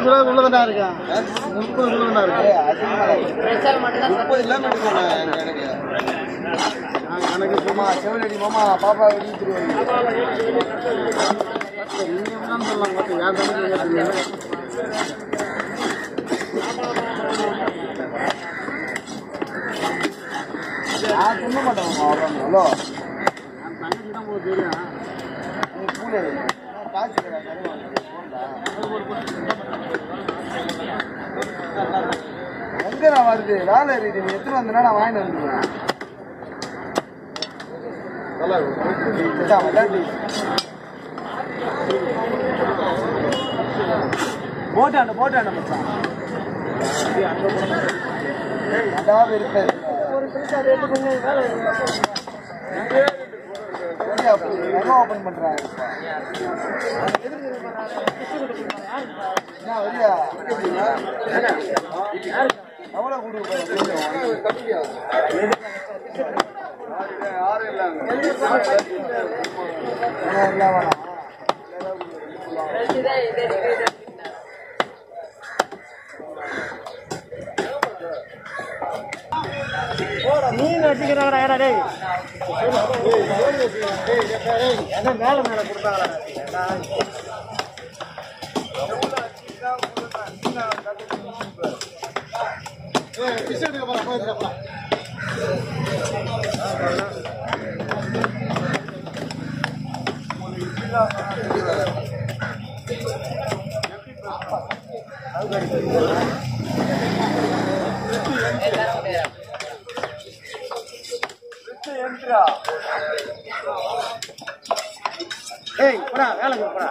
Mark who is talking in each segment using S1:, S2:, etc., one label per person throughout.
S1: Kilo உள்ளதாண்டா இருக்கேன் முப்பது kilo தான் இருக்கு
S2: முப்பது கிலோமீட்டர் போனேன் எங்க எனக்கு
S1: நான் கணக்கு
S2: மாமா செவலடி மாமா பாப்பா வெளியே திருவாங்க
S1: நீங்க என்னன்னு சொல்லலாம் மொத்தம் யார் கணக்கு கேட்டீங்க
S2: நான் தின்ன மாட்டேன் மாமா அவ்வளோ ஹலோ
S1: நான் தங்கச்சி தான் போக தெரியும்
S2: நீ பூனை காய்ச்சி எங்க நான் வருது வேலை இருக்குது நீ எத்தனை வந்தனா நான் வாங்கிட்டு வந்துடுவேன் மச்சான், விளையாட்டு. போட்டாண்ட போட்டாண்ட மச்சான் அதான் இருப்பேன் ஓபன் பண்றாங்க என்ன வரியா எவ்வளவு கொடுக்க
S1: மீன் வச்சுக்கிறாங்கடா ஏடா டேய் என்ன மேல மேல கொடுத்தாங்கடா ஏய் போடா வேலைக்கு போடா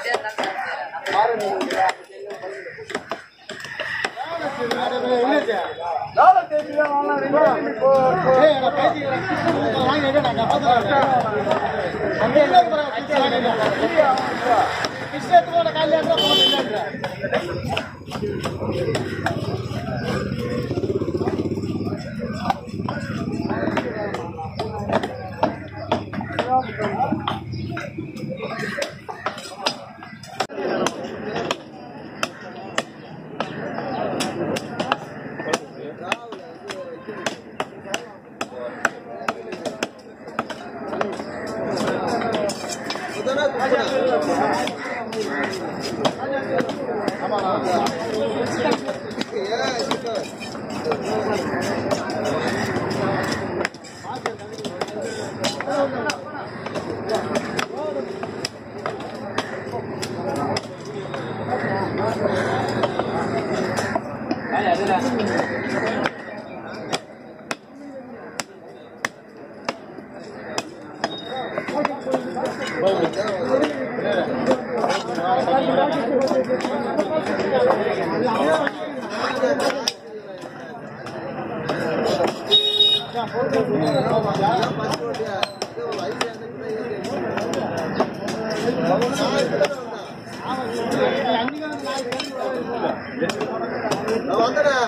S2: நான் வந்துடுறேன்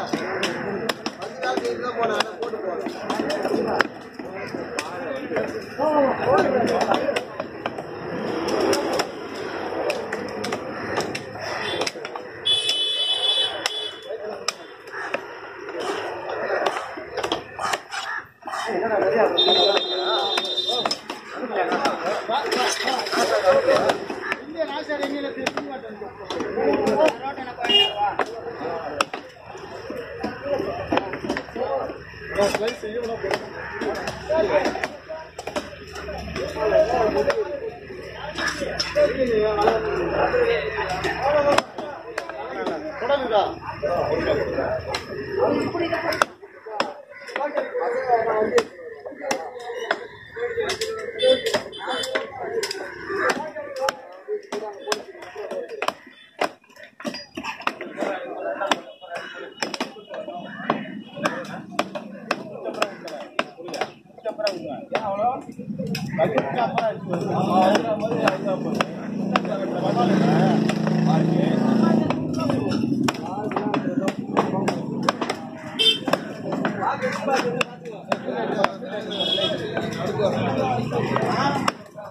S2: பத்து காலத்து இதுதான் போனேன் அதான் போட்டு போனேன்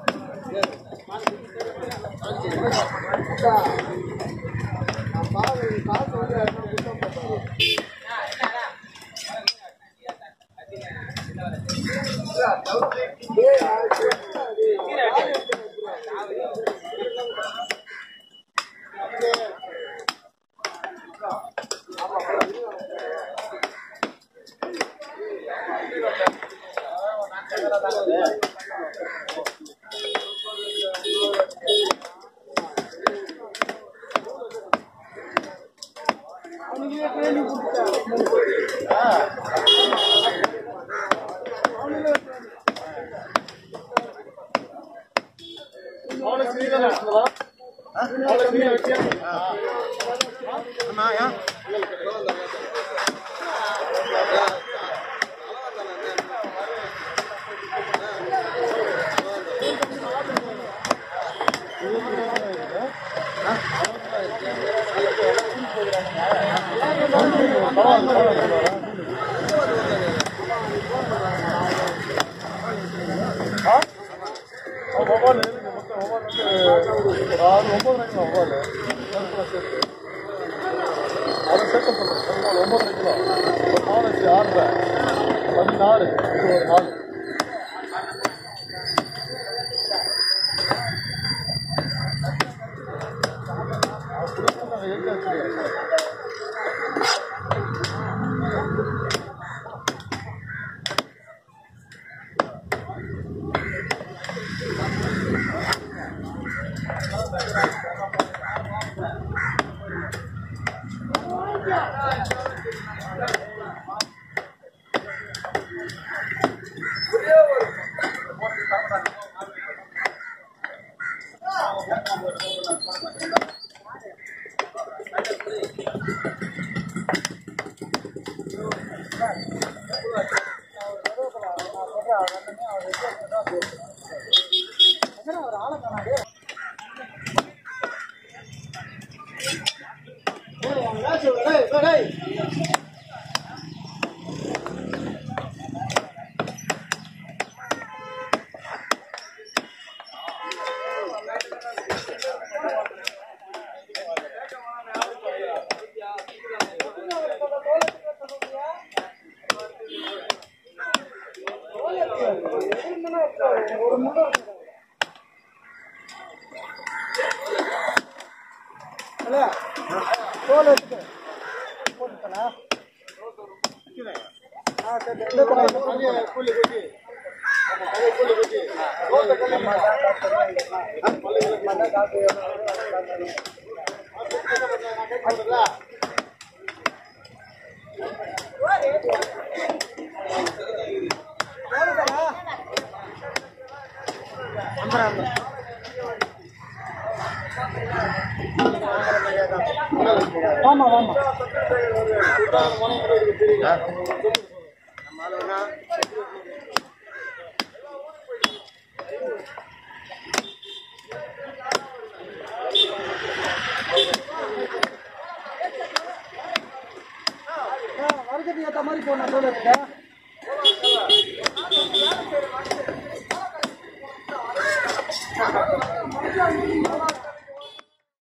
S2: நான் பாவை
S1: பதினாறு இது ஒரு நாள் தோல் எடுத்து போட்டுக்கண்ணா ஆ சரி இந்த பக்கம் கூலி கூட்டி கூலி கூட்டி ஆமா ஆமா வரதுக்கு ஏற்ற மாதிரி போன தோல் இருக்கு